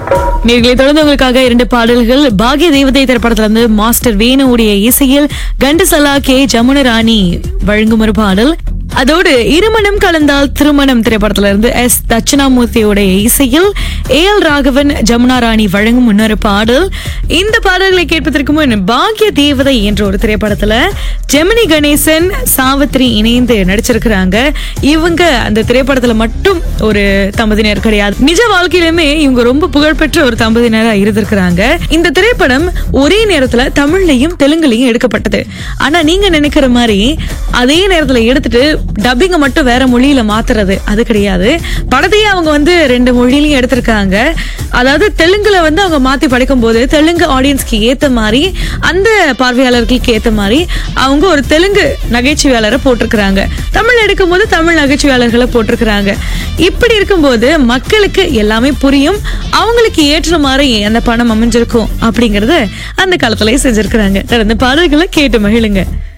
நேர்களை தொடர்ந்து உங்களுக்காக இரண்டு பாடல்கள் பாகிய தேவதை திரைப்படத்துல இருந்து மாஸ்டர் வேணுவுடைய இசையில் கண்டசலா கே ஜமுனராணி வழங்கும் ஒரு பாடல் அதோடு இருமணம் கலந்தால் திருமணம் திரைப்படத்துல இருந்து எஸ் தட்சிணாமூர்த்தியோடைய இசையில் ஏ எல் ராகவன் ஜமுனா ராணி வழங்கும் இன்னொரு பாடல் இந்த பாடல்களை கேட்பதற்கு முன் பாக்ய தேவதை என்ற ஒரு திரைப்படத்துல ஜெமினி கணேசன் சாவித்ரி இணைந்து நடிச்சிருக்கிறாங்க இவங்க அந்த திரைப்படத்துல மட்டும் ஒரு தம்பதியினர் கிடையாது நிஜ வாழ்க்கையிலுமே இவங்க ரொம்ப புகழ்பெற்ற ஒரு தம்பதியினரா இருந்திருக்கிறாங்க இந்த திரைப்படம் ஒரே நேரத்துல தமிழ்லையும் தெலுங்குலையும் எடுக்கப்பட்டது ஆனா நீங்க நினைக்கிற மாதிரி அதே நேரத்துல எடுத்துட்டு டப்பிங்க மட்டும் வேற மொழியில மாத்துறது அது கிடையாது படத்தையே அவங்க வந்து ரெண்டு மொழியிலையும் எடுத்திருக்காங்க அதாவது தெலுங்குல வந்து அவங்க மாத்தி படிக்கும் போது தெலுங்கு ஆடியன்ஸ்க்கு ஏத்த மாதிரி அந்த பார்வையாளர்களுக்கு ஏத்த மாதிரி அவங்க ஒரு தெலுங்கு நகைச்சுவையாளரை போட்டிருக்கிறாங்க தமிழ் எடுக்கும் போது தமிழ் நகைச்சுவையாளர்களை போட்டிருக்கிறாங்க இப்படி இருக்கும்போது மக்களுக்கு எல்லாமே புரியும் அவங்களுக்கு ஏற்ற மாதிரி அந்த பணம் அமைஞ்சிருக்கும் அப்படிங்கறத அந்த காலத்திலேயே செஞ்சிருக்கிறாங்க தொடர்ந்து பாடல்களை கேட்டு மகிழுங்க